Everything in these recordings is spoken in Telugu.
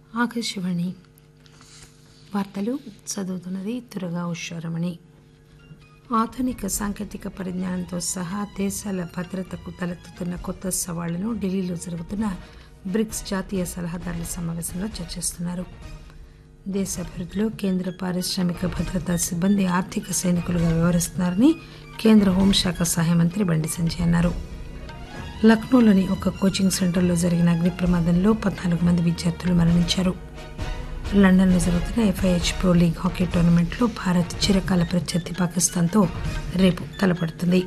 ఆకాశవాణి వార్తలు చదువుతున్నది తురగా ఉషారమణి ఆధునిక సాంకేతిక పరిజ్ఞానంతో సహా దేశాల భద్రతకు తలెత్తుతున్న కొత్త సవాళ్లను ఢిల్లీలో జరుగుతున్న బ్రిక్స్ జాతీయ సలహాదారుల సమావేశంలో చర్చిస్తున్నారు దేశ అభివృద్దిలో కేంద్ర పారిశ్రామిక భద్రతా సిబ్బంది ఆర్థిక సైనికులుగా వ్యవహరిస్తున్నారని కేంద్ర హోంశాఖ సహాయ మంత్రి బండి సంజయ్ అన్నారు లక్నోలోని ఒక కోచింగ్ సెంటర్లో జరిగిన అగ్ని ప్రమాదంలో పద్నాలుగు మంది విద్యార్థులు మరణించారు లండన్లో జరుగుతున్న ఎఫ్ఐహెచ్ ప్రో లీగ్ హాకీ టోర్నమెంట్లో భారత్ చిరకాల ప్రత్యర్థి పాకిస్తాన్తో రేపు తలపడుతుంది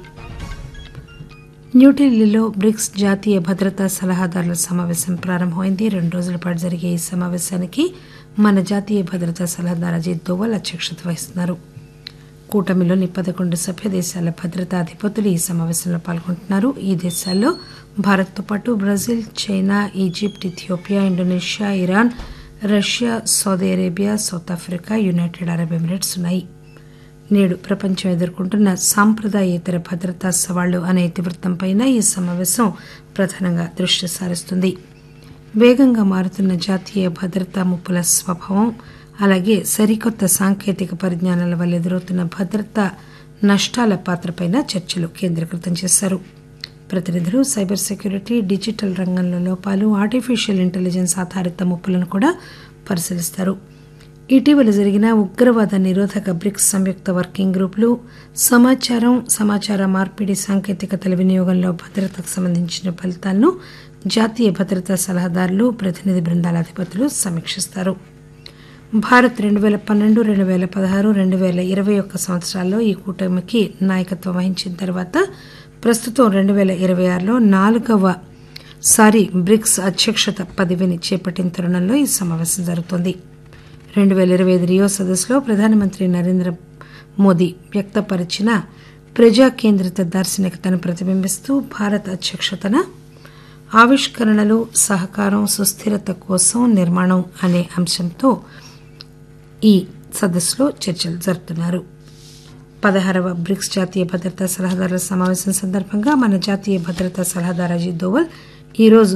న్యూఢిల్లీలో బ్రిక్స్ జాతీయ భద్రతా సలహాదారుల సమావేశం ప్రారంభమైంది రెండు రోజుల పాటు జరిగే ఈ సమావేశానికి మన జాతీయ భద్రతా సలహాదారు అజిత్ దోవల్ అధ్యక్షత వహిస్తున్నారు కూటమిలోని పదకొండు సభ్య దేశాల భద్రతా అధిపతులు ఈ సమావేశంలో పాల్గొంటున్నారు ఈ దేశాల్లో భారత్తో పాటు Brazil China Egypt Ethiopia Indonesia Iran Russia Saudi Arabia South Africa United Arab Emirates ఉన్నాయి నేడు ప్రపంచం ఎదుర్కొంటున్న సాంప్రదాయేతర భద్రతా సవాళ్లు అనే ఇతివృత్తంపై ఈ సమావేశం ప్రధానంగా దృష్టి సారిస్తుంది వేగంగా మారుతున్న జాతీయ భద్రతా ముప్పుల స్వభావం అలాగే సరికొత్త సాంకేతిక పరిజ్ఞానాల వల్ల ఎదురవుతున్న భద్రతా నష్టాల పాత్రపై చర్చలు కేంద్రీకృతం చేశారు ప్రతినిధులు సైబర్ సెక్యూరిటీ డిజిటల్ రంగంలో లోపాలు ఆర్టిఫిషియల్ ఇంటెలిజెన్స్ ఆధారిత ముప్పులను కూడా పరిశీలిస్తారు ఇటీవల జరిగిన ఉగ్రవాద నిరోధక బ్రిక్స్ సంయుక్త వర్కింగ్ గ్రూపులు సమాచారం సమాచార మార్పిడి సాంకేతికతల వినియోగంలో భద్రతకు సంబంధించిన ఫలితాలను జాతీయ భద్రతా సలహాదారులు ప్రతినిధి బృందాల అధిపతులు సమీక్షిస్తారు భారత్ రెండు పేల పన్నెండు రెండు పేల పదహారు రెండు పేల ఇరవై ఒక్క సంవత్సరాల్లో ఈ కూటమికి నాయకత్వం వహించిన తర్వాత ప్రస్తుతం రెండు పేల ఇరవై ఆరులో నాలుగవ సారి బ్రిక్స్ అధ్యక్షత పదవిని చేపట్టిన తరుణంలో ఈ సమావేశం జరుగుతోంది రెండు పేల ఇరవై ఐదు రియో సదస్సులో ప్రధానమంత్రి నరేంద్ర మోదీ వ్యక్తపరిచిన ప్రజా కేంద్రిత దార్శనికతను ప్రతిబింబిస్తూ భారత్ అధ్యక్షతన ఆవిష్కరణలు సహకారం సుస్థిరత కోసం నిర్మాణం అనే అంశంతో ఈ సదస్సులో చర్చలు జరుపుతున్నారు పదహారవ బ్రిక్స్ జాతీయ భద్రతా సలహాదారుల సమావేశం సందర్భంగా మన జాతీయ భద్రతా సలహాదారు అజిత్ దోవల్ ఈరోజు